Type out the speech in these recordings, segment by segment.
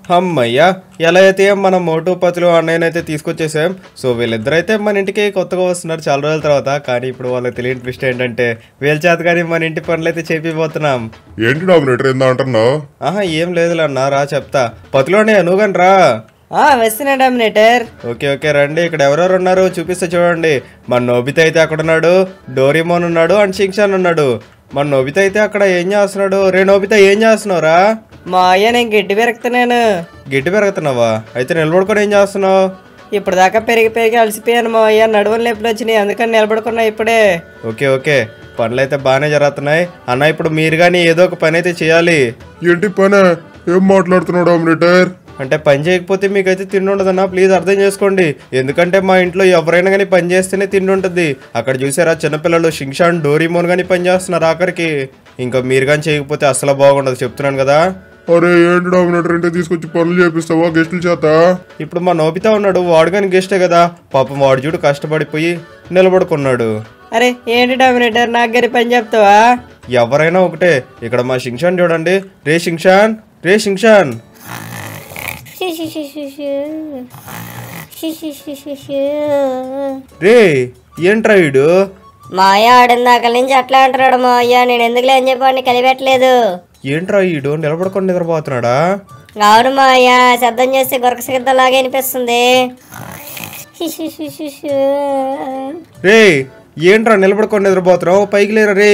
అమ్మయ్యా ఎలా అయితే మనం మోటు పతులు అన్నయ్యనైతే తీసుకొచ్చేసాం సో వీళ్ళిద్దరైతే మన ఇంటికి కొత్తగా వస్తున్నారు చాలా రోజుల తర్వాత కానీ ఇప్పుడు వాళ్ళకి తెలియని ట్విస్ట్ ఏంటంటే వీళ్ళ చేత కానీ మన ఇంటి పనులు అయితే చేపిపోతున్నాం ఏంటి డామినేటర్ ఏందా అంటున్నావు ఆహా ఏం లేదులే అన్న రా చెప్తా పతులు అన్నయ్య నువ్వు కానీ రా ఆ వస్తున్నా డామినేటర్ ఓకే ఓకే రండి ఇక్కడ ఎవరెవరు ఉన్నారు చూపిస్తే చూడండి మన నోబిత అయితే అక్కడ ఉన్నాడు డోరిమోన్ ఉన్నాడు అండ్ షింగ్షాన్ ఉన్నాడు మన నోబిత అయితే అక్కడ ఏం చేస్తున్నాడు రే నోబిత ఏం చేస్తున్నావురా మా అయ్య నేను గడ్డి పెరుగుతున్నాను గిట్టి పెరుగుతున్నావా అయితే నిలబడుకొని ఏం చేస్తున్నావు ఇప్పుడు దాకా పెరిగి పెరిగి అలసిపోయాను మా అయ్య నడువలు నొప్పులు వచ్చినాయి అందుకని నిలబడుకున్నా ఇప్పుడే ఓకే ఓకే పనులు అయితే బాగానే జరుగుతున్నాయి అన్న ఇప్పుడు మీరు కానీ ఏదో ఒక పని అయితే చేయాలి ఏంటి పని ఏం మాట్లాడుతున్నావు డామినేటర్ అంటే పని చేయకపోతే మీకైతే తిండి ఉండదన్నా ప్లీజ్ అర్థం చేసుకోండి ఎందుకంటే మా ఇంట్లో ఎవరైనా కానీ పని చేస్తేనే తిండి ఉంటుంది అక్కడ చూసారా చిన్నపిల్లలు షింగ్షాన్ డోరీమోన్ కానీ పని చేస్తున్నారు ఆఖరికి ఇంకా మీరు కానీ చేయకపోతే అసలు బాగుండదు చెప్తున్నాను కదా అరే ఏంటి డామినేటర్ ఇంటికి తీసుకొచ్చి పనులు చేపిస్తావా గెస్టుల చేత ఇప్పుడు మా నోబితా ఉన్నాడు వాడు కానీ గెస్టే కదా పాపం వాడు చూడు కష్టపడిపోయి నిలబడుకున్నాడు అరే ఏంటి డామినేటర్ నాకు గరి పని చెప్తావా ఎవరైనా ఒకటే ఇక్కడ మా షింగ్షాన్ చూడండి రే షింగ్షాన్ రే షింగ్షాన్ రే ఏంట్రా వీడు మా అయ్య ఆడిందాక నుంచి అట్లా అంటున్నాడు మా అయ్య నేను ఎందుకు లేని చెప్పండి కలిపెట్టలేదు ఏంట్రా వీడు నిలబడుకొని నిద్రపోతున్నాడా అవును మా అయ్య శబ్దం చేస్తే గొరక సిద్ధలాగా అనిపిస్తుంది రే ఏంట్రా నిలబడుకొని నిద్రపోతున్నావు పైకి లేరా రే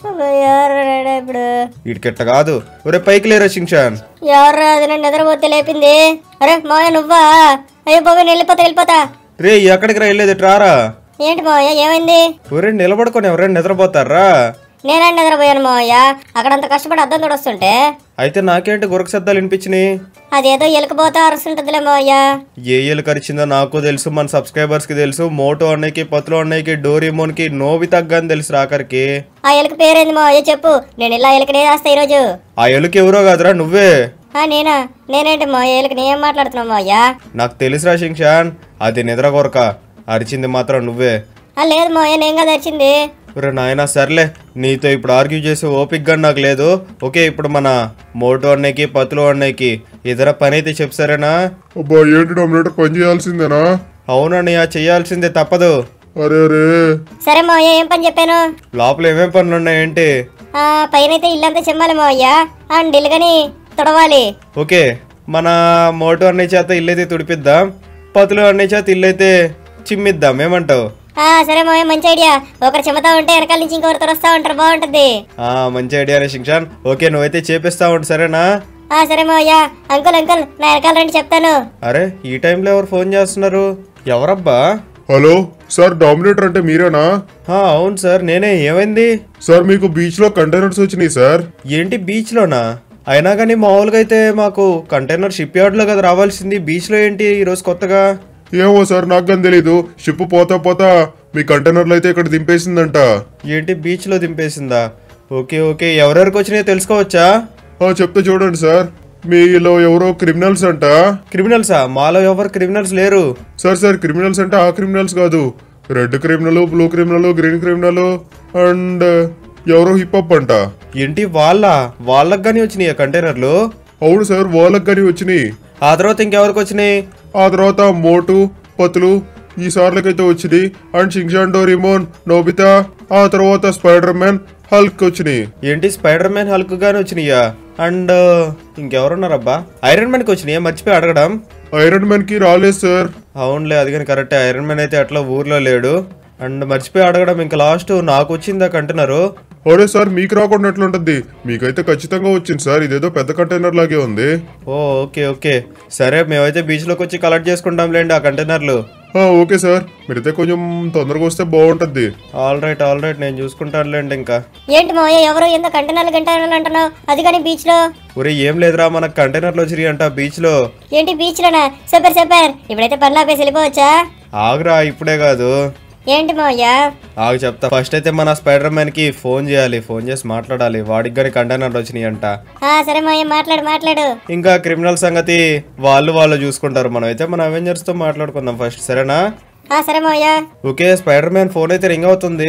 ఎవరు రాడా ఇప్పుడు వీడికిట్ట కాదు ఒరే పైకి లేరా షింగ్షాన్ ఎవరు రాదు నన్ను నిద్రపోతే లేపింది అరే మాయ నువ్వా అయ్యో బాబు నేను వెళ్ళిపోతా వెళ్ళిపోతా రే ఎక్కడికి రా వెళ్ళేది రారా ఏంటి మావయ్య ఏమైంది ఒరే నిలబడుకొని ఎవరైనా నిద్రపోతారా నేనే నిద్రపోయాను మావయ్య అక్కడంత కష్టపడి అద్దం తొడొస్తుంటే అయితే నాకేంటి గురక శబ్దాలు వినిపించినాయి అదేదో ఎలుకబోతా అరుస్తుంటుందిలే మావయ్య ఏ ఏళ్ళు కరిచిందో నాకు తెలుసు మన సబ్స్క్రైబర్స్ కి తెలుసు మోటో అన్నయ్యకి పతులు అన్నయ్యకి డోరీమోన్ కి నోబి తగ్గని తెలుసు రాకరికి ఆ ఎలుక పేరేంది మావయ్య చెప్పు నేను ఇలా ఎలుకనే రాస్తా ఈరోజు ఆ ఎలుక ఎవరో కాదురా నువ్వే ఆ నేనా నేనేంటి మా ఎలుక నేనేం మాట్లాడుతున్నావు మావయ్య నాకు తెలుసురా షింగ్షాన్ అది నిద్ర కొరక అరిచింది మాత్రం నువ్వే ఆ లేదు మావయ్య నేను కదా వచ్చింది ఒరే నాయనా సర్లే నీతో ఇప్పుడు ఆర్గ్యూ చేసే ఓపికగా నాకు లేదు ఓకే ఇప్పుడు మన మోటో అన్నయ్యకి పతులు అన్నయ్యకి ఇతర పని అయితే చెప్తారేనా అబ్బా ఏంటి డామినేటర్ పని చేయాల్సిందేనా అవునన్నయ్య చేయాల్సిందే తప్పదు అరే అరే సరే మావయ్య ఏం పని చెప్పాను లోపల ఏమేం పనులు ఉన్నాయేంటి ఆ పైన అయితే ఇల్లంతా చెమ్మాలి మావయ్య ఆ డిల్లుగని తుడవాలి ఓకే మన మోటో అన్నయ్య చేత ఇల్లు అయితే తుడిపిద్దాం పతులు అన్నయ్య చేత ఇల్లు అయితే చిమ్మిద్దాం ఏమంటావు ఆ సరే మావయ్య మంచి ఐడియా ఒకరు చెమతా ఉంటే వెనకాల నుంచి ఇంకొకరు తుడస్తా ఉంటారు బాగుంటుంది ఆ మంచి ఐడియానే శిక్షాన్ ఓకే నువ్వైతే చేపిస్తా ఉంటు సరేనా ఆ సరే మావయ్య అంకుల్ అంకుల్ నా వెనకాల రండి చెప్తాను అరే ఈ టైంలో ఎవరు ఫోన్ చేస్తున్నారు ఎవరబ్బా హలో సార్ డామినేటర్ అంటే మీరేనా ఆ, అవును సార్ నేనే ఏమైంది సార్ మీకు బీచ్ లో కంటైనర్స్ వచ్చినాయి సార్ ఏంటి బీచ్లోనా అయినా కానీ మామూలుగా అయితే మాకు కంటైనర్ షిప్ యార్డ్లో కదా రావాల్సింది బీచ్లో ఏంటి ఈరోజు కొత్తగా ఏమో సార్ నాకు కానీ తెలీదు షిప్ పోతా పోతా మీ కంటైనర్లు అయితే ఇక్కడ దింపేసిందంట ఏంటి బీచ్లో దింపేసిందా ఓకే ఓకే ఎవరెవరికి వచ్చినాయో తెలుసుకోవచ్చా ఆ, చెప్తే చూడండి సార్ మీలో ఎవరో క్రిమినల్స్ అంట క్రిమినల్సా మాలో ఎవరు క్రిమినల్స్ లేరు సార్ సార్ క్రిమినల్స్ అంటే ఆ క్రిమినల్స్ కాదు red criminal blue criminal green criminal and ఎవరో హిప్ హప్ అంట ఏంటి వాళ్ళ వాళ్ళకి కానీ వచ్చినాయి కంటైనర్లు అవును సార్ వాళ్ళకి కానీ వచ్చినాయి ఆ తర్వాత ఇంకెవరికి వచ్చినాయి ఆ తర్వాత మోటు పతులు ఈ సార్లకైతే వచ్చింది అండ్ షింగ్షాన్ రిమోన్ నోబితా ఆ తర్వాత స్పైడర్ మ్యాన్ హల్క్ వచ్చినాయి ఏంటి స్పైడర్ మ్యాన్ హల్క్ గానీ వచ్చినాయా అండ్ ఇంకెవరున్నారబ్బా ఐరన్ మ్యాన్కి వచ్చినాయా మర్చిపోయి అడగడం ఐరన్ మ్యాన్ కి రాలేదు సార్ అవునులే అది కానీ కరెక్టే ఐరన్ మ్యాన్ అయితే అట్లా ఊర్లో లేడు అండ్ మర్చిపోయి అడగడం ఇంకా లాస్ట్ నాకు వచ్చిందా కంటున్నారు అరే సార్ మీకు రాకుండా ఎట్లుంటుంది మీకైతే ఖచ్చితంగా వచ్చింది సార్ ఇదేదో పెద్ద కంటైనర్ లాగే ఉంది ఓ ఓకే ఓకే సరే మేమైతే బీచ్లోకి వచ్చి కలెక్ట్ చేసుకుంటాంలేండి ఆ కంటైనర్లు ఆ, ఓకే సార్ మీరైతే కొంచెం తొందరగా వస్తే బాగుంటుంది ఆల్ రైట్ ఆల్ రైట్ నేను చూసుకుంటానులేండి ఇంకా ఏంటి మావయ్య ఎవరు ఎంత కంటైనర్లు కంటైనర్లు అంటున్నావు అది కానీ బీచ్ లో ఒరే ఏం లేదురా మనకు కంటైనర్లు వచ్చినాయి అంట బీచ్లో ఏంటి బీచ్ లోనా సూపర్ సూపర్ ఇప్పుడైతే పనులు ఆపేసి వెళ్ళిపోవచ్చా ఆగురా ఇప్పుడే కాదు ఏంటి మావయ్య ఆగు చెప్తా ఫస్ట్ అయితే మన స్పైడర్ మ్యాన్ కి ఫోన్ చేయాలి ఫోన్ చేసి మాట్లాడాలి వాడికి కానీ కంటైనర్లు వచ్చినాయి అంట ఆ సరే మావయ్య మాట్లాడు మాట్లాడు ఇంకా క్రిమినల్ సంగతి వాళ్ళు వాళ్ళు చూసుకుంటారు మనం అయితే మన అవెంజర్స్ తో మాట్లాడుకుందాం ఫస్ట్ సరేనా ఆ సరే మావయ్య ఓకే స్పైడర్ మ్యాన్ ఫోన్ అయితే రింగ్ అవుతుంది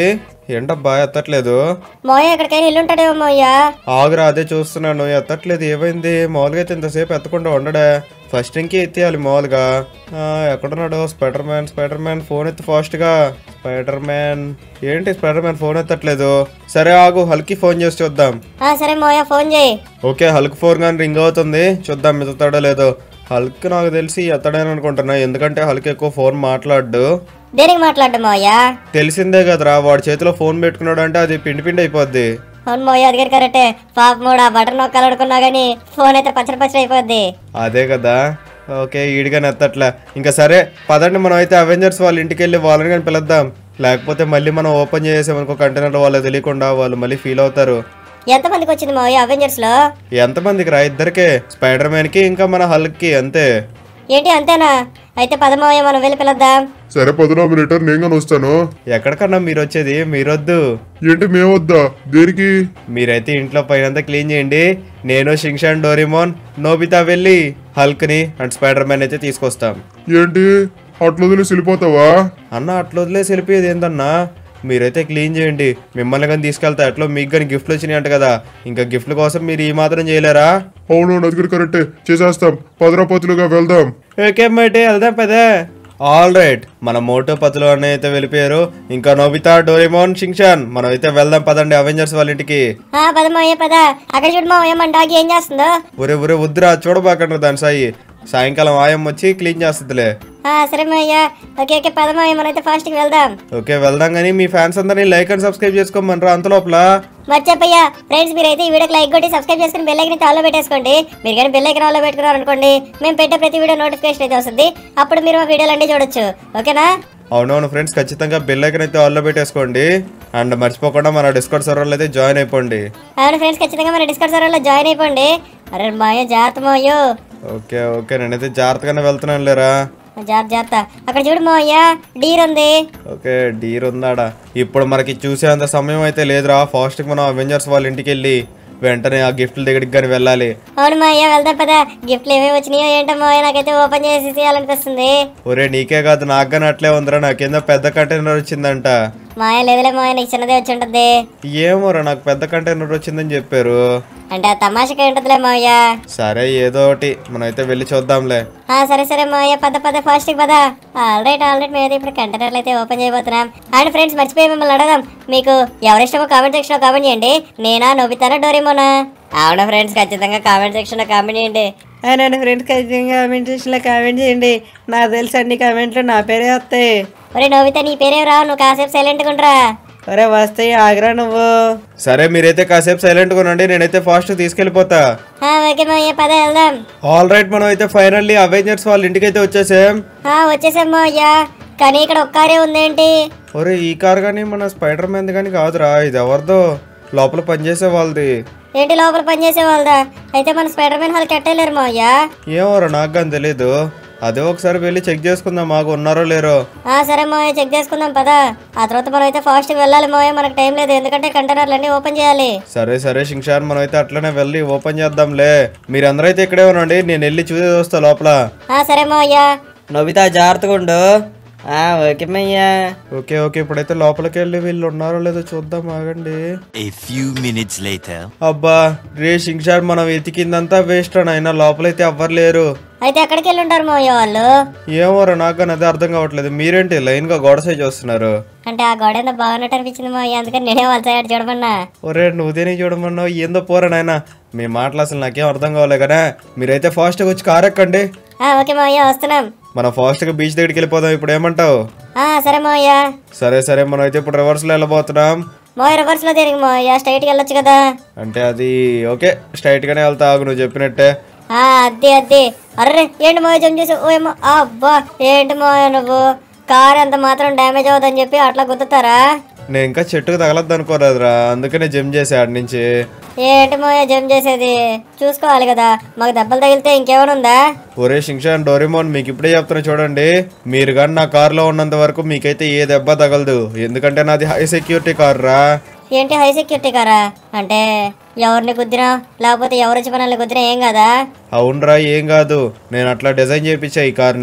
ఏంటబ్బా ఎత్తట్లేదు మోయ ఎక్కడికైనా ఇల్లు ఉంటాడేమో మోయ ఆగురా అదే చూస్తున్నాను ఎత్తట్లేదు ఏమైంది మామూలుగా అయితే ఇంతసేపు ఎత్తకుండా ఉండడే ఫస్ట్ ఇంకే ఎత్తేయాలి మామూలుగా ఆ, ఎక్కడున్నాడు Spider Man Spider Man phone ఎత్తి ఫాస్ట్గా స్పైడర్ మ్యాన్ ఏంటి స్పైడర్ మ్యాన్ ఫోన్ ఎత్తట్లేదు సరే ఆగు హల్కి ఫోన్ చేసి చూద్దాం ఆ సరే మోయ ఫోన్ చేయి ఓకే హల్క్ ఫోన్ కానీ రింగ్ అవుతుంది చూద్దాం ఎత్తుతాడో లేదో హల్క్ నాకు తెలిసి ఎత్తడని అనుకుంటున్నా ఎందుకంటే హల్క్ ఎక్కువ ఫోన్ మాట్లాడు దేనికి మాట్లాడ్డా మోయ తెలిసిందే కదరా వాడి చేతిలో ఫోన్ పెట్టుకున్నాడు అంటే అది పిండి పిండి అయిపోద్ది అవును మోయ అది గారు కరెక్టే పాప మూడు ఆ బటన్ నొక్కాలనుకున్నా గానీ ఫోన్ అయితే పచ్చడి పచ్చడి అయిపోద్ది అదే కదా ఓకే ఈడిగా నెత్తట్లా ఇంకా సరే పదండి మనం అయితే అవెంజర్స్ వాళ్ళ ఇంటికి వెళ్ళి వాళ్ళని కానీ పిలుద్దాం లేకపోతే మళ్ళీ మనం ఓపెన్ చేసామనుకో కంటైనర్ వాళ్ళు తెలియకుండా వాళ్ళు మళ్ళీ ఫీల్ అవుతారు ఎంతమందికి వచ్చింది మోయ అవెంజర్స్ లో ఎంతమందికి రా ఇద్దరికే స్పైడర్ మ్యాన్ కి ఇంకా మన హల్క్ కి అంతే ఏంటి అంతేనా అయితే పద మోయ మనం వెళ్ళి పిలుద్దాం సరే పద నామినేటర్ నేను కానీ వస్తాను ఎక్కడికన్నా మీరు వచ్చేది మీరొద్దు ఏంటి మేమొద్దా దేనికి మీరైతే ఇంట్లో పైనంతా క్లీన్ చేయండి నేను షింగ్షాన్ డోరిమోన్ నోబితా వెళ్ళి హల్క్ ని అండ్ స్పైడర్ మ్యాన్ అయితే తీసుకొస్తాం ఏంటి అట్లా వదిలేసి వెళ్ళిపోతావా అన్న అట్లా వదిలేసి వెళ్ళిపోయేది ఏందన్నా మీరైతే క్లీన్ చేయండి మిమ్మల్ని కానీ తీసుకెళ్తా ఎట్లా మీకు కానీ గిఫ్ట్లు వచ్చినాయి అంట కదా ఇంకా గిఫ్ట్ల కోసం మీరు ఈ మాత్రం చేయలేరా అవును అది కూడా కరెక్టే చేసేస్తాం పదరాపతులుగా వెళ్దాం ఓకే మేటే వెళ్దాం పదే ఆల్ రైట్ మన మోటో పతులు అన్న అయితే వెళ్ళిపోయారు ఇంకా నోబితా డోరేమోన్ షింగ్షాన్ మనం అయితే వెళ్దాం పదండి అవెంజర్స్ వాళ్ళ ఇంటికి ఆ పద మోయ పద అక్కడ చూడు మోయ మన డాగి ఏం చేస్తుందో ఒరే ఒరే వద్దురా చూడబాకండి దాని సాయి సాయంకాలం ఆయం వచ్చి క్లీన్ చేస్తుందిలే ఆ సరే మోయ ఓకే ఓకే పద మోయ మనమైతే ఫాస్ట్ కి వెళ్దాం ఓకే వెళ్దాం కానీ మీ ఫ్యాన్స్ అందరినీ లైక్ అండ్ సబ్స్క్రైబ్ చేసుకోమనరా అంత లోపల మర్చిపోయా ఫ్రెండ్స్ మీరైతే ఈ వీడియోకి లైక్ కొట్టి సబ్స్క్రైబ్ చేసుకుని బెల్ ఐకన్ ఆన్లో పెట్టేసుకోండి మీరు కానీ బెల్ ఐకన్ ఆన్లో పెట్టుకున్నారు అనుకోండి మేము పెట్టే ప్రతి వీడియో నోటిఫికేషన్ అయితే వస్తుంది అప్పుడు మీరు మా వీడియోలు అన్ని చూడొచ్చు ఓకేనా అవునవును ఫ్రెండ్స్ ఖచ్చితంగా బెల్ ఐకన్ అయితే ఆల్లో పెట్టేసుకోండి అండ్ మర్చిపోకుండా మన డిస్కౌంట్ సర్వర్లో అయితే జాయిన్ అయిపోండి అవును ఫ్రెండ్స్ ఖచ్చితంగా మన డిస్కౌంట్ సర్వర్లో జాయిన్ అయిపోండి అరే మాయో జాగ్రత్త మోయో ఓకే ఓకే నేనైతే జాగ్రత్తగానే వెళ్తున్నాను లేరా జాగ్రత్త జాగ్రత్త అక్కడ చూడు మోయ్య డీర్ ఉంది ఓకే డీర్ ఉందాడా ఇప్పుడు మనకి చూసేంత సమయం అయితే లేదురా ఫాస్ట్గా మనం అవెంజర్స్ వాళ్ళ ఇంటికి వెళ్ళి వెంటనే ఆ గిఫ్ట్ల దగ్గరికి కానీ వెళ్ళాలి అవును మాయ్య వెళ్దాం పదా గిఫ్ట్లు ఏమేమి వచ్చినాయో ఏంటో మాయ్య నాకైతే ఓపెన్ చేసి తీయాలనిపిస్తుంది ఒరే నీకే కాదు నాకు కానీ అట్లే ఉందిరా నా కింద పెద్ద కంటైనర్ వచ్చిందంట మాయ లేదులే మాయ నీకు చిన్నదే వచ్చి ఉంటుంది ఏమోరా నాకు పెద్ద కంటైనర్ వచ్చిందని చెప్పారు అంటే ఆ తమాషకి ఉంటుందిలే మావయ్య సరే ఏదో ఒకటి మనం అయితే వెళ్ళి చూద్దాంలే ఆ సరే సరే మావయ్య పద పద ఫాస్ట్ పద ఆల్రైట్ ఆల్రైట్ మేము ఇప్పుడు కంటైనర్లు అయితే ఓపెన్ చేయబోతున్నాం అండ్ ఫ్రెండ్స్ మర్చిపోయి మిమ్మల్ని అడగదాం మీకు ఎవరిష్టమో కామెంట్ సెక్షన్ లో కామెంట్ చేయండి నేనా నోబితానా డోరేమోనా అవునా ఫ్రెండ్స్ ఖచ్చితంగా కామెంట్ సెక్షన్ లో కామెంట్ చేయండి అవునండి ఫ్రెండ్స్ ఖచ్చితంగా కామెంట్ సెక్షన్లో కామెంట్ చేయండి నాకు తెలిసి అన్ని కామెంట్లు నా పేరే వస్తాయి ఒరే నోబితా నీ పేరేం రా నువ్వు కాసేపు సైలెంట్గా ఉండరా ఒరే వస్తాయి ఆగ్రా నువ్వు సరే మీరైతే కాసేపు సైలెంట్ గా ఉండండి నేనైతే ఫాస్ట్ తీసుకెళ్ళిపోతా ఆ, ఓకే మావయ్య పద వెళ్దాం ఆల్ రైట్ మనం అయితే ఫైనల్లీ అవెంజర్స్ వాళ్ళ ఇంటికి అయితే వచ్చేసాం ఆ, వచ్చేసాం మావయ్య కానీ ఇక్కడ ఒక్కరే ఉందేంటి ఒరే ఈ కార్ కానీ మన స్పైడర్ మ్యాన్ కానీ కాదురా ఇది ఎవరిదో లోపల పనిచేసే వాళ్ళది ఏంటి లోపల పనిచేసే వాళ్ళదా అయితే మన స్పైడర్ మ్యాన్ హాల్ కట్టలేరు మావయ్య ఏమోరా నాకు కానీ తెలీదు అదే ఒకసారి వెళ్ళి చెక్ చేసుకుందాం మాకు ఉన్నారో లేరో ఆ సరే మోయ చెక్ చేసుకుందాం పదా ఆ తర్వాత మనం అయితే ఫాస్ట్ గా వెళ్ళాలి మోయ మనకు టైం లేదు ఎందుకంటే కంటైనర్లు అన్ని ఓపెన్ చేయాలి సరే సరే షింషాన్ మనం అయితే అట్లనే వెళ్ళి ఓపెన్ చేద్దాంలే మీరందరూ అయితే ఇక్కడే ఉండండి నేను వెళ్ళి చూసేది వస్తా లోపల ఆ సరే మోయ నోబితా జాగ్రత్తగా ఉండు ఆ, ఓకే మయ్యా ఓకే ఓకే ఇప్పుడైతే లోపలికి వెళ్ళి వీళ్ళు ఉన్నారో లేదో చూద్దాం ఆగండి A few minutes later. అబ్బా రే షింషాన్ మనం వెతికిందంతా వేస్ట్ అని అయినా లోపలైతే ఎవ్వరు లేరు అయితే ఎక్కడికి వెళ్ళి ఉంటారు మోయ వాళ్ళు ఏమోరా నాకు కానీ అదే అర్థం కావట్లేదు మీరేంటి లైన్ గా గోడ సైజ్ వస్తున్నారు అంటే ఆ గోడ ఎంత బాగున్నట్టు అనిపించింది మోయ అందుకని నేనే వాళ్ళ సైడ్ చూడమన్నా ఒరే నువ్వు దేని చూడమన్నావు ఏందో పోరా నాయనా మీ మాటలు అసలు నాకేం అర్థం కావలే కదా మీరైతే ఫాస్ట్గా వచ్చి కార్ ఎక్కండి ఆ ఓకే మోయ వస్తున్నాం మనం ఫాస్ట్గా బీచ్ దగ్గరికి వెళ్ళిపోదాం ఇప్పుడు ఏమంటావు ఆ సరే మోయ సరే సరే మనం అయితే ఇప్పుడు రివర్స్లో వెళ్ళబోతున్నాం మోయ రివర్స్ లో తిరిగి మోయ స్ట్రైట్ కి వెళ్ళొచ్చు కదా అంటే అది ఓకే స్ట్రైట్ గానే వెళ్తా ఆగు నువ్వు చెప్పినట్టే ఆ అద్దె అద్దె అర్రే ఏంటి మోయ జంప్ చేసి ఓ ఏమో ఆ, అబ్బా ఏంటి మోయ నువ్వు కార్ ఎంత మాత్రం డ్యామేజ్ అవుతుందని చెప్పి అట్లా గుద్దుతారా నేను ఇంకా చెట్టుకు తగలద్దు అనుకోలేదురా అందుకనే జిమ్ చేసా ఆడి నుంచి ఏంటి మోయ జంప్ చేసేది చూసుకోవాలి కదా మాకు దెబ్బలు తగిలితే ఇంకేమైనా ఉందా ఒరే షింక్షాన్ డోరేమోన్ మీకు ఇప్పుడే చెప్తున్నా చూడండి మీరు కానీ నా కార్లో ఉన్నంత వరకు మీకైతే ఏ దెబ్బ తగలదు ఎందుకంటే నాది హై సెక్యూరిటీ కార్ రా ఏంటి హై సెక్యూరిటీ కారా అంటే ఎవరిని కుద్దినా లేకపోతే ఎవరు వచ్చి మనల్ని కుద్దినా ఏం కదా అవునరా ఏం కాదు నేను అట్లా డిజైన్ చేయించా ఈ కార్ని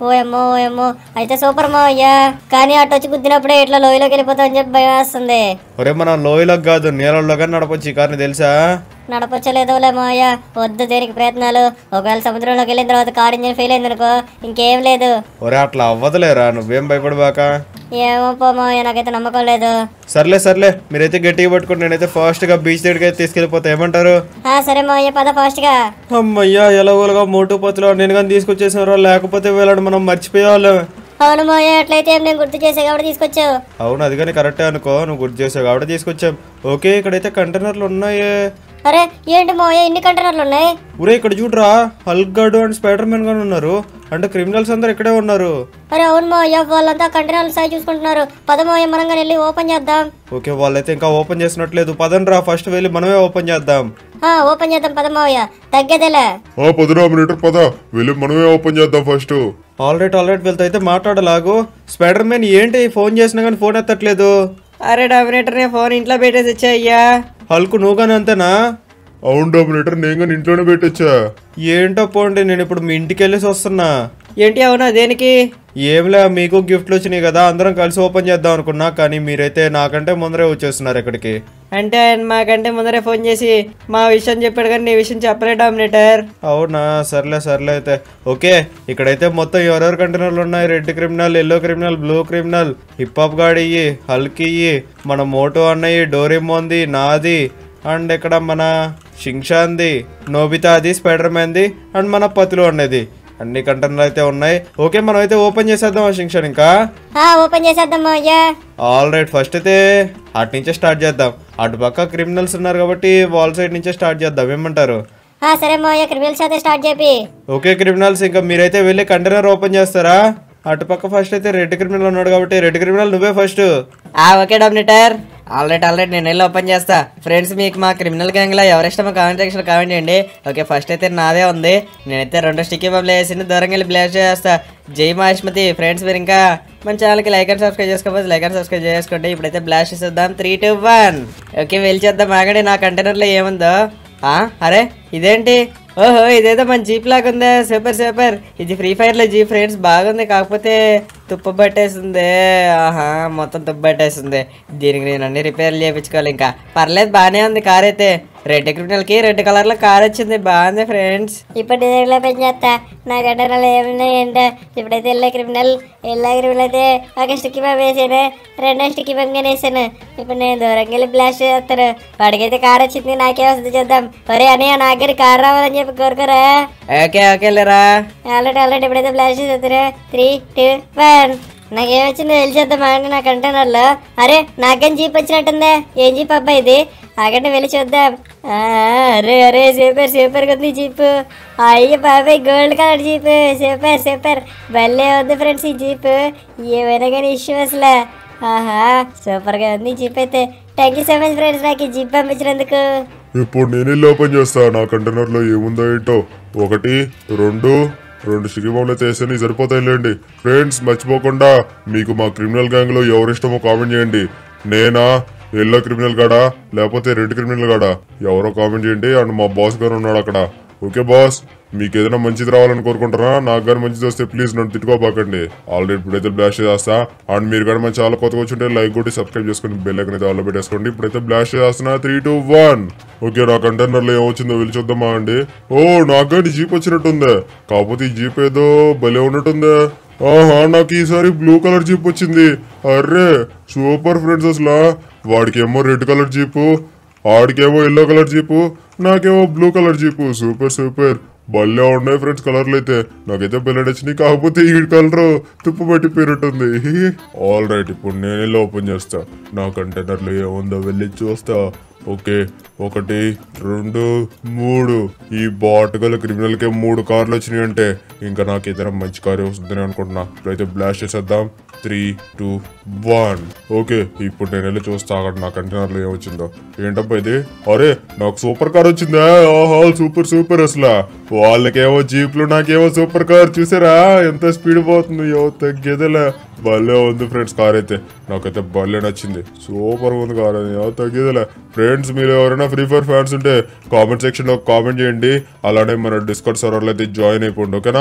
ఓ ఏమో ఓ ఏమో అయితే సూపర్ మావయ్య కానీ అటు వచ్చి గుద్దినప్పుడే ఇట్లా లోయలోకి వెళ్ళిపోతామని చెప్పి భయం వేస్తుంది ఒరే మనం లోయలోకి కాదు నీళ్ళలో కానీ నడపొచ్చు ఈ కార్ని తెలుసా నడపచ్చలేదులే మావయ్య వద్దు దేనికి ప్రయత్నాలు ఒకవేళ సముద్రంలోకి వెళ్ళిన తర్వాత కార్ ఇంజిన్ ఫెయిల్ అయింది అనుకో ఇంకేం లేదు ఒరే అట్లా అవ్వదులేరా నువ్వేం భయపడబాక ఏమో పో మావయ్య నాకైతే నమ్మకం లేదు సర్లే సర్లే మీరైతే గట్టిగా పట్టుకుని నేనైతే ఫాస్ట్ గా బీచ్ దగ్గరికి అయితే తీసుకెళ్ళిపోతా ఏమంటారు ఆ సరే మావయ్య పద ఫాస్ట్ గా అమ్మయ్యా ఎలాగోలుగా మోటు పత్తులు నేను కానీ తీసుకొచ్చేసారో లేకపోతే వీళ్ళని మనం మర్చిపోయేవాళ్ళం అవును మావయ్య అట్లయితే ఏం నేను గుర్తు చేసే కాబట్టి తీసుకొచ్చావు అవును అది కానీ కరెక్టే అనుకో నువ్వు గుర్తు చేసావు కాబట్టి తీసుకొచ్చాం ఓకే ఇక్కడైతే కంటైనర్లు ఉన్నాయే అరే ఏంటి మావయ్య ఇన్ని కంటైనర్లు ఉన్నాయి ఊరే ఇక్కడ చూడరా Hulk guard and Spider Man గాని ఉన్నారు అంటే క్రిమినల్స్ అందరు ఇక్కడే ఉన్నారు అరే అవును మావయ్య వాళ్ళంతా కంటైనర్లు సాయి చూసుకుంటున్నారు పద మావయ్య మనం కానీ వెళ్ళి ఓపెన్ చేద్దాం ఓకే వాళ్ళైతే ఇంకా ఓపెన్ చేసినట్లేదు పదండి రా ఫస్ట్ వెళ్ళి మనమే ఓపెన్ చేద్దాం ఆ ఓపెన్ చేద్దాం పద మావయ్య తగ్గేదేలే ఆ పద డామినేటర్ పద వెళ్ళి మనమే ఓపెన్ చేద్దాం first all right all right వీళ్ళతో అయితే మాట్లాడలాగు స్పైడర్ మ్యాన్ ఏంటి ఫోన్ చేసినా కానీ ఫోన్ ఎత్తట్లేదు అరే డామినేటర్ నేను ఫోన్ ఇంట్లో పెట్టేసి వచ్చాయ్యా హల్క్ నువ్వు కానీ అంతేనా అవును డామినేటర్ నేను కానీ ఇంట్లోనే పెట్టొచ్చా ఏంటో పోండి నేను ఇప్పుడు మీ ఇంటికి వెళ్ళేసి వస్తున్నా ఏంటి అవునా దేనికి ఏంలే మీకు గిఫ్ట్లు వచ్చినాయి కదా అందరం కలిసి ఓపెన్ చేద్దాం అనుకున్నా కానీ మీరైతే నాకంటే ముందరే వచ్చేస్తున్నారు ఇక్కడికి అంటే ఆయన మాకంటే ముందరే ఫోన్ చేసి మా విషయం చెప్పాడు కానీ నీ విషయం చెప్పలే డామినేటర్ అవునా సర్లే సర్లే అయితే ఓకే ఇక్కడైతే మొత్తం ఎవరెవరు కంటైనర్లు ఉన్నాయి red criminal yellow criminal blue criminal hip hop గాడి ఇయ్యి హల్క్ ఇయ్యి మన మోటో అన్నయ్యి డోరేమోంది నాది అండ్ ఇక్కడ మన షింక్షాంది నోబితాది స్పైడర్ మ్యాన్ది అండ్ మన పతులు అనేది అన్ని కంటైనర్లు అయితే ఉన్నాయి ఓకే మనం అయితే ఓపెన్ చేసేద్దాం ఆ షింక్షన్ ఇంకా ఆ ఓపెన్ చేసేద్దాం మావయ్య ఆల్ రైట్ ఫస్ట్ అయితే అటు నుంచే స్టార్ట్ చేద్దాం అటు పక్క క్రిమినల్స్ ఉన్నారు కాబట్టి వాల్ సైడ్ నుంచే స్టార్ట్ చేద్దాం ఏమంటారు ఆ సరే మావయ్య క్రిమినల్స్ అయితే స్టార్ట్ చేపి ఓకే క్రిమినల్స్ ఇంకా మీరైతే వెళ్ళి కంటైనర్ ఓపెన్ చేస్తారా అటు పక్క ఫస్ట్ అయితే రెడ్ క్రిమినల్ ఉన్నాడు కాబట్టి రెడ్ క్రిమినల్ నువ్వే ఫస్ట్ ఆ ఓకే డామినేటర్ ఆల్రెడీ ఆల్రెడీ నేను వెళ్ళి ఓపెన్ చేస్తా ఫ్రెండ్స్ మీకు మా క్రిమినల్ గ్యాంగ్లో ఎవరిష్టమో కామెంట్ సెక్షన్ కామెంట్ చేయండి ఓకే ఫస్ట్ అయితే నాదే ఉంది నేనైతే రెండు స్టిక్కీ బబ్లు వేసి దూరంగా వెళ్ళి బ్లేస్ చేస్తా జై మహేష్మతి ఫ్రెండ్స్ మీరు ఇంకా మన ఛానల్కి లైక్ అండ్ సబ్స్క్రైబ్ చేసుకోవచ్చు లైక్ అండ్ సబ్స్క్రైబ్ చేసుకోండి ఇప్పుడైతే బ్లాస్ట్ చేసేద్దాం త్రీ టూ వన్ ఓకే వెళ్ళి చేద్దాం ఆగండి నా కంటైనర్లో ఏముందో ఆ, అరే ఇదేంటి ఓహో ఇదేదో మన జీప్ లాగా ఉందా సూపర్ సూపర్ ఇది ఫ్రీ ఫైర్ లో జీప్ ఫ్రెండ్స్ బాగుంది కాకపోతే తుప్పు పట్టేసింది ఆహా మొత్తం తుప్పు పట్టేసింది దీనికి నేను అన్ని రిపేర్లు చేయించుకోవాలి ఇంకా పర్లేదు బాగానే ఉంది కార్ అయితే రెడ్ క్రిమినల్ కి రెడ్ కలర్ లో కార్ వచ్చింది బాగుంది ఫ్రెండ్స్ ఇప్పుడు నేను ఓపెన్ చేస్తా నా కంటైనర్లు ఏమున్నాయి ఏంటో ఇప్పుడైతే వెళ్ళే క్రిమినల్ వెళ్ళే క్రిమినల్ అయితే ఒక స్టిక్కీ బాబు వేసాను రెండో స్టిక్కీ బాబు వేసాను ఇప్పుడు నేను దూరంగా వెళ్ళి బ్లాస్ట్ చేస్తాను వాడికైతే కార్ వచ్చింది నాకే వస్తుంది చూద్దాం ఒరే అని నా దగ్గర కార్ రావాలని చెప్పి కోరుకోరా ఓకే ఓకే లేరా ఆల్రెడీ ఆల్రెడీ ఇప్పుడైతే బ్లాస్ట్ చేస్తారా త్రీ టూ వన్ నాకేమొచ్చిందో తెలిసేద్దాం ఆగండి నా కంటైనర్లో అరే నాకేం జీప్ వచ్చినట్టుందే ఏం జీప్ అబ్బాయి ఇది ఆగండి వెళ్ళి చూద్దాం ఆ, అరే అరే సూపర్ సూపర్ ఉంది జీప్ అయ్యో బాబాయ్ gold colour jeep super super భలే ఉంది ఫ్రెండ్స్ ఈ జీప్ ఏమైనా కానీ ఇష్యూ అసలు ఆహా సూపర్గా ఉంది ఈ జీప్ అయితే thank you so much friends నాకు ఈ జీప్ పంపించినందుకు ఇప్పుడు నేను వెళ్ళి ఓపెన్ చేస్తా నా కంటైనర్లో ఏముందో ఏంటో ఒకటి రెండు రెండు స్టిక్కీ బాంబులు అయితే వేసాను సరిపోతాయిలేండి ఫ్రెండ్స్ మర్చిపోకుండా మీకు మా క్రిమినల్ గ్యాంగ్ లో ఎవరిష్టమో కామెంట్ చేయండి నేనా ఎల్లో క్రిమినల్ గాడా లేకపోతే రెడ్ క్రిమినల్ గాడా ఎవరో కామెంట్ చేయండి అండ్ మా బాస్ గారు ఉన్నాడు అక్కడ ఓకే బాస్ మీకు ఏదైనా మంచిది రావాలని కోరుకుంటారా నాకు కానీ మంచిది వస్తే ప్లీజ్ నన్ను తిట్టుకోబాకండి ఆల్రెడీ ఇప్పుడైతే బ్లాస్ట్ చేస్తా అండ్ మీరు కానీ మన చాలా కొత్తగా వచ్చుంటే లైక్ కొట్టి సబ్స్క్రైబ్ చేసుకుని బెల్ ఐకన్ అయితే ఆల్లో పెట్టేసుకోండి ఇప్పుడైతే బ్లాస్ట్ చేస్తున్నా త్రీ టూ వన్ ఓకే నా కంటైనర్లో ఏమొచ్చిందో వెళ్ళి చూద్దామా అండి ఓ నాకు కానీ జీప్ వచ్చినట్టుందే కాకపోతే ఈ జీప్ ఏదో భలే ఉన్నట్టుందే ఆహా నాకు ఈసారి బ్లూ కలర్ జీప్ వచ్చింది అర్రే సూపర్ ఫ్రెండ్స్ అసలు వాడికేమో రెడ్ కలర్ జీపు ఆడికేమో ఎల్లో కలర్ జీపు నాకేమో blue colour jeep super super భలే ఉన్నాయి ఫ్రెండ్స్ కలర్లు అయితే నాకైతే బెల్లెడ్ వచ్చినాయి కాకపోతే ఈ కలర్ తుప్పు పట్టిపోయినట్టుంది ఆల్ రైట్ ఇప్పుడు నేను వెళ్ళి ఓపెన్ చేస్తా నా కంటైనర్లో ఏముందో వెళ్ళి చూస్తా ఓకే ఒకటి రెండు మూడు ఈ బాటగల క్రిమినల్కే మూడు కార్లు వచ్చినాయి అంటే ఇంకా నాకు ఏదైనా మంచి కారు వస్తుందని అనుకుంటున్నా ఇప్పుడైతే బ్లాస్ట్ చేసేద్దాం త్రీ టూ వన్ ఓకే ఇప్పుడు నేను వెళ్ళి చూస్తా అక్కడ నా కంటైనర్లో ఏమొచ్చిందో ఏంటబ్బా ఇది అరే నాకు సూపర్ కార్ వచ్చిందా ఓహో సూపర్ సూపర్ అసలు వాళ్ళకేమో జీప్లు నాకేమో సూపర్ కార్ చూసారా ఎంత స్పీడ్ పోతుంది యో తగ్గేదేలే భలే ఉంది ఫ్రెండ్స్ కార్ అయితే నాకైతే భలే నచ్చింది సూపర్ ఉంది కార్ అది యో తగ్గేదేలే ఫ్రెండ్స్ మీరు ఎవరైనా ఫ్రీ ఫైర్ ఫ్యాన్స్ ఉంటే కామెంట్ సెక్షన్ లో కామెంట్ చేయండి అలానే మన డిస్కౌంట్ సర్వర్లో అయితే జాయిన్ అయిపోండి ఓకేనా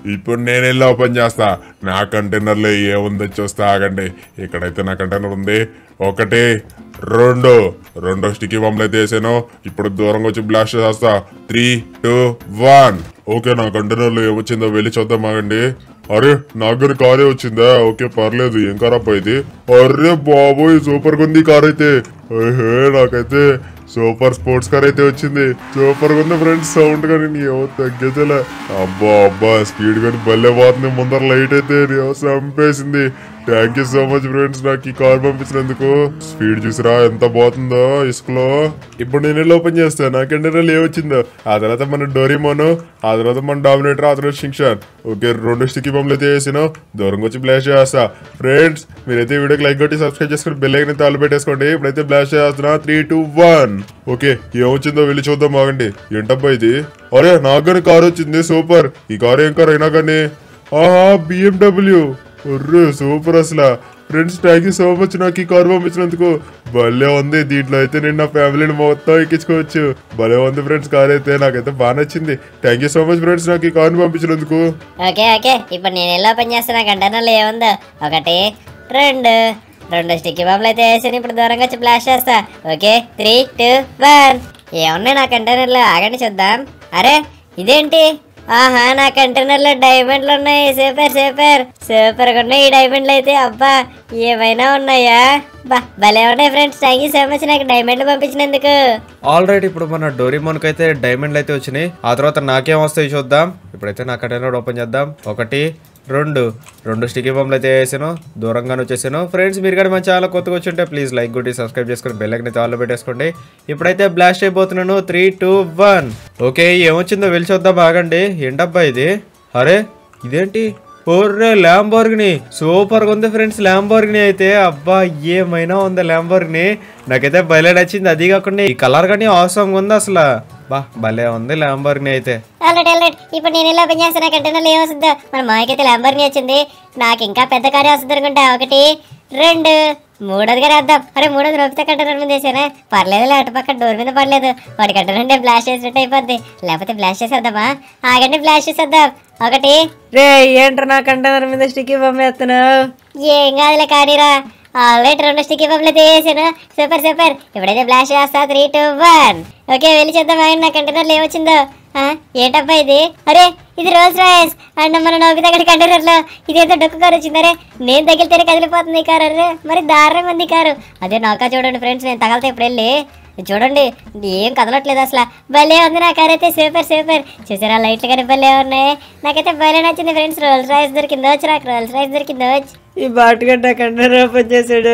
ఇప్పుడు నేను వెళ్ళి ఓపెన్ చేస్తా నా కంటైనర్లో ఏముందో చూస్తా ఆగండి ఇక్కడైతే నా కంటైనర్ ఉంది ఒకటి రెండు రెండో స్టిక్కీ బాంబులు అయితే వేసాను ఇప్పుడు దూరంగా వచ్చి బ్లాస్ట్ చేస్తా త్రీ టూ వన్ ఓకే నా కంటైనర్లో ఏమొచ్చిందో వెళ్ళి చూద్దాం ఆగండి అరే నా దగ్గర కారే వచ్చిందా ఓకే పర్లేదు ఏం కార్ అబ్బా ఇది అరే బాబోయ్ సూపర్ గా ఉంది కార్ అయితే ఏహే నాకైతే సూపర్ స్పోర్ట్స్ కార్ అయితే వచ్చింది సూపర్ గా ఉంది ఫ్రెండ్స్ సౌండ్ గా నేను ఏమో తగ్గించలే అబ్బా అబ్బా స్పీడ్ గా భలే పోతుంది ముందర లైట్ అయితే ఏమో చంపేసింది thank you so much friends నాకు ఈ కార్ పంపించినందుకు స్పీడ్ చూసిరా ఎంత పోతుందో ఇసుకలో ఇప్పుడు నేను వెళ్ళి ఓపెన్ చేస్తాను నాకంటే ఏమొచ్చిందో ఆ తర్వాత మన డోరిమోను ఆ తర్వాత మన డామినేటర్ ఆ తర్వాత షింక్షాన్ ఓకే రెండు స్టిక్కీ బొమ్మలు అయితే వేసాను దూరంగా వచ్చి బ్లాస్ట్ చేస్తా ఫ్రెండ్స్ మీరైతే ఈ వీడియోకి లైక్ కొట్టి సబ్స్క్రైబ్ చేసుకుని బెల్ ఐకన్ తాళ్ళు పెట్టేసుకోండి ఇప్పుడైతే బ్లాస్ట్ చేస్తున్నా త్రీ టూ వన్ ఓకే ఏమొచ్చిందో వెళ్ళి చూద్దాం బాగండి ఏంటబ్బా ఇది అరే నాకు కానీ కార్ వచ్చింది సూపర్ ఈ కార్ ఏం కార్ అయినా కానీ ఆహా బిఎండబ్ల్యూ ఒర్రు సూపర్ అసలు friends thank you so much నాకు ఈ కార్ పంపించినందుకు భలే ఉంది దీంట్లో అయితే నేను నా ఫ్యామిలీని మొత్తం ఎక్కించుకోవచ్చు భలే ఉంది ఫ్రెండ్స్ కార్ అయితే నాకైతే బాగా నచ్చింది thank you so much friends నాకు ఈ కార్ పంపించినందుకు ఓకే ఓకే ఇప్పుడు నేను ఎలా పని చేస్తున్నా కంటైనర్లో ఏముందో ఒకటి రెండు రెండు స్టిక్కీ బాంబులు అయితే వేసాను ఇప్పుడు దూరంగా వచ్చి బ్లాస్ట్ చేస్తా ఓకే త్రీ టూ వన్ ఏమున్నాయి నా కంటైనర్లో ఆగండి చూద్దాం అరే ఇదేంటి ఆహా నా కంటైనర్లో డైమండ్లు ఉన్నాయి సూపర్ సూపర్ సూపర్ గా ఉన్నాయి ఈ డైమండ్లు అయితే అబ్బా ఏమైనా ఉన్నాయా బా భలే ఉన్నాయి friends thank you so much నాకు డైమండ్లు పంపించినందుకు ఆల్ రైట్ ఇప్పుడు మన డోరీమోన్కి అయితే డైమండ్లు అయితే వచ్చినాయి ఆ తర్వాత నాకేం వస్తాయి చూద్దాం ఇప్పుడైతే నా కంటైనర్ ఓపెన్ చేద్దాం ఒకటి రెండు రెండు స్టిక్కీ బొమ్మలు అయితే వేసాను దూరంగానే వచ్చేసాను ఫ్రెండ్స్ మీరు కానీ మన ఛానల్ కొత్తగా వచ్చి ఉంటే ప్లీజ్ లైక్ కొట్టి సబ్స్క్రైబ్ చేసుకొని బెల్ ఐకన్ అయితే ఆల్లో పెట్టేసుకోండి ఇప్పుడైతే బ్లాస్ట్ అయిపోతున్నాను త్రీ టూ వన్ ఓకే ఏమొచ్చిందో వెళ్ళి చూద్దాం ఆగండి ఏంటబ్బా ఇది అరే ఇదేంటి ఓర్రే ల్యాంబోర్గిని సూపర్ గా ఉంది ఫ్రెండ్స్ ల్యాంబోర్గిని అయితే అబ్బా ఏమైనా ఉంది ల్యాంబోర్గిని నాకైతే భలే నచ్చింది అది కాకుండా ఈ కలర్ కానీ అవసరం ఉంది అసలు బా భలే ఉంది ల్యాంబోర్గిని అయితే ఆల్రెడీ ఆల్రెడీ ఇప్పుడు నేను ఇలా పని చేస్తున్నా కంటైనర్లో ఏమొస్తుందో మన మాయకైతే ల్యాంబర్ని వచ్చింది నాకు ఇంకా పెద్ద కార్య వస్తుంది అనుకుంటా ఒకటి రెండు మూడోది గారు వేద్దాం అరే మూడోది నొప్పితే కంటైనర్ మీద వేసానా పర్లేదు అటు పక్క డోర్ మీద పర్లేదు వాడి కంటైనర్ బ్లాస్ట్ చేసినట్టు అయిపోద్ది లేకపోతే బ్లాస్ట్ చేసేద్దామా ఆగండి బ్లాస్ట్ చేసేద్దాం ఒకటి రే ఏంట్రా నా కంటైనర్ మీద స్టిక్కీ బొమ్మ వేస్తున్నావు ఏం కాదులే కానీరా ఆల్రెడీ రెండు స్టిక్కీ బొమ్మలు అయితే వేసాను సూపర్ సూపర్ ఇప్పుడైతే బ్లాస్ట్ చేస్తా త్రీ టూ వన్ ఓకే వెళ్ళి చూద్దాం ఆయన నా కంటైనర్లో ఏమొచ్చిందో ఆ, ఏంటబ్బా ఇది అరే ఇది రోల్స్ రాయస్ అండ్ మన నోబి దగ్గర కంటైనర్లో ఇదేదో డొక్కు కారు వచ్చిందరే నేను తగిలితేనే కదిలిపోతుంది ఈ కారు అరే మరి దారుణంగా ఉంది ఈ కారు అదే నాకా చూడండి ఫ్రెండ్స్ నేను తగలితే ఇప్పుడు వెళ్ళి చూడండి ఏం కదలట్లేదు అసలు భలే ఉంది నా కార్ అయితే సూపర్ సూపర్ చూసారా లైట్లు కానీ భలే ఉన్నాయి నాకైతే భలే నచ్చింది ఫ్రెండ్స్ రోల్స్ రాయస్ దొరికిందో వచ్చి నాకు రోల్స్ రాయస్ దొరికిందో వచ్చి ఈ బాటుగడ్డ కంటైనర్ ఓపెన్ చేశాడు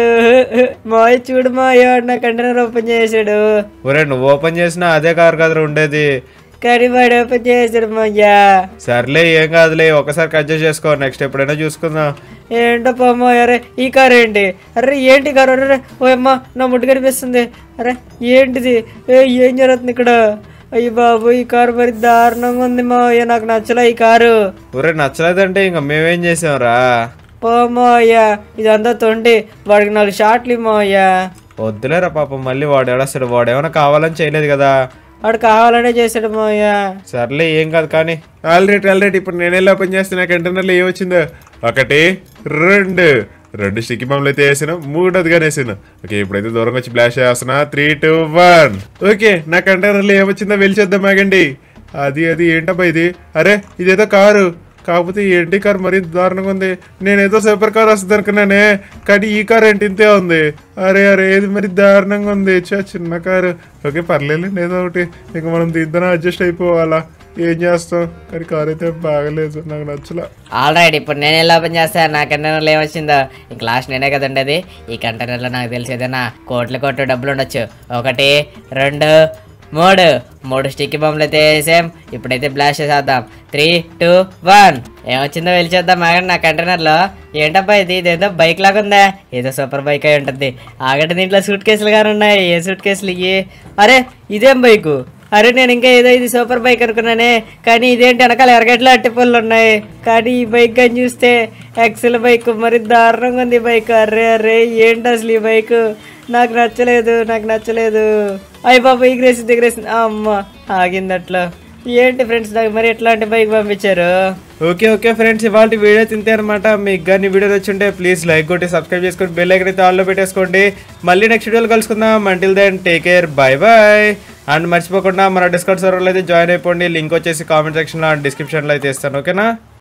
మాయ చూడు మాయ నా కంటైనర్ ఓపెన్ చేశాడు ఒరే నువ్వు ఓపెన్ చేసినా అదే కార్ కదరా ఉండేది కానీ వాడు ఓపెన్ చేశాడు మాయ్యా సర్లే ఏం కాదులే ఒకసారి అడ్జస్ట్ చేసుకో నెక్స్ట్ ఎప్పుడైనా చూసుకుందాం ఏంటో పోమ్మా అరే ఈ కార్ ఏంటి అరే ఏంటి కారు అరే ఓ అమ్మ నా ముట్టు కనిపిస్తుంది అరే ఏంటిది ఏ ఏం జరుగుతుంది ఇక్కడ అయ్యి బాబు ఈ కారు మరి దారుణంగా ఉంది మా నాకు నచ్చలే ఈ కారు ఒరే నచ్చలేదంటే ఇంకా మేమేం చేసాంరా పోమో అయ్యా ఇదంతా తొండి వాడికి నాలుగు షాట్లు ఇమ్మో అయ్యా వద్దులేరా పాపం మళ్ళీ వాడు ఏడస్తాడు వాడు ఏమైనా కావాలని చేయలేదు కదా వాడు కావాలనే చేశాడు మావయ్య సర్లే ఏం కాదు కానీ ఆల్రెడీ ఆల్రెడీ ఇప్పుడు నేను వెళ్ళి ఓపెన్ చేస్తున్నా కంటైనర్లో ఏమొచ్చిందో ఒకటి రెండు రెండు స్టిక్కీ బొమ్మలు అయితే వేసాను మూడోదిగా వేసాను ఓకే ఇప్పుడైతే దూరంగా వచ్చి బ్లాష్ చేస్తున్నా త్రీ టూ వన్ ఓకే నా కంటైనర్లో ఏమొచ్చిందో వెళ్ళి చేద్దాం ఆగండి అది అది ఏంటబ్బా ఇది అరే ఇదేదో కారు కాకపోతే ఈ ఎన్టీ కార్ మరీ దారుణంగా ఉంది నేనేదో సూపర్ కార్ వస్తుంది అనుకున్నానే కానీ ఈ కార్ ఏంటి ఇంతే ఉంది అరే అరే ఏది మరి దారుణంగా ఉంది చా చిన్న కారు ఓకే పర్లేదు ఏదో ఒకటి ఇక మనం దీంతో అడ్జస్ట్ అయిపోవాలా ఏం చేస్తాం కానీ కార్ అయితే బాగలేదు నాకు నచ్చలా ఆల్ రైట్ ఇప్పుడు నేను ఎలా ఓపెన్ చేస్తాను నా కంటైనర్లో ఏమొచ్చిందో ఇంక లాస్ట్ నేనే కదండి అది ఈ కంటైనర్లో నాకు తెలిసి ఏదైనా కోట్లు కోట్లు డబ్బులు ఉండొచ్చు ఒకటి రెండు మూడు మూడు స్టిక్కీ బొమ్మలు అయితే వేసాం ఇప్పుడైతే బ్లాస్ట్ చేసేద్దాం త్రీ టూ వన్ ఏమొచ్చిందో వెళ్ళి చూద్దాం ఆగండి నా కంటైనర్లో ఏంటబ్బా ఇది ఇదేదో బైక్ లాగా ఉందా ఏదో సూపర్ బైక్ అయి ఉంటుంది ఆగండి దీంట్లో సూట్ కేసులు కానీ ఉన్నాయి ఏ సూట్ కేసులు ఇవి అరే ఇదేం బైకు అరే నేను ఇంకా ఏదో ఇది సూపర్ బైక్ అనుకున్నానే కానీ ఇదేంటి వెనకాల ఎరగట్ల అట్టిపళ్ళు ఉన్నాయి కానీ ఈ బైక్ కానీ చూస్తే ఎక్సెల్ బైక్ మరి దారుణంగా ఉంది ఈ బైక్ అరే అరే ఏంటి అసలు ఈ బైక్ నాకు నచ్చలేదు నాకు నచ్చలేదు అయ్యి బాబా ఎగిరేసింది ఎగిరేసింది ఆ అమ్మ ఆగింది అట్లా ఏంటి ఫ్రెండ్స్ నాకు మరి ఎట్లాంటి బైక్ పంపించారు ఓకే ఓకే ఫ్రెండ్స్ ఇవాళ వీడియో తింటే అనమాట మీకు కానీ వీడియో నచ్చుంటే ప్లీజ్ లైక్ కొట్టి సబ్స్క్రైబ్ చేసుకొని బెల్ ఐకన్ అయితే ఆల్లో పెట్టేసుకోండి మళ్ళీ నెక్స్ట్ వీడియోలో కలుసుకుందాం until then take care bye bye and మర్చిపోకుండా మన డిస్కౌంట్ సర్వర్లో అయితే జాయిన్ అయిపోండి లింక్ వచ్చేసి కామెంట్ సెక్షన్లో అండ్ డిస్క్రిప్షన్లో అయితే ఇస్తాను ఓకేనా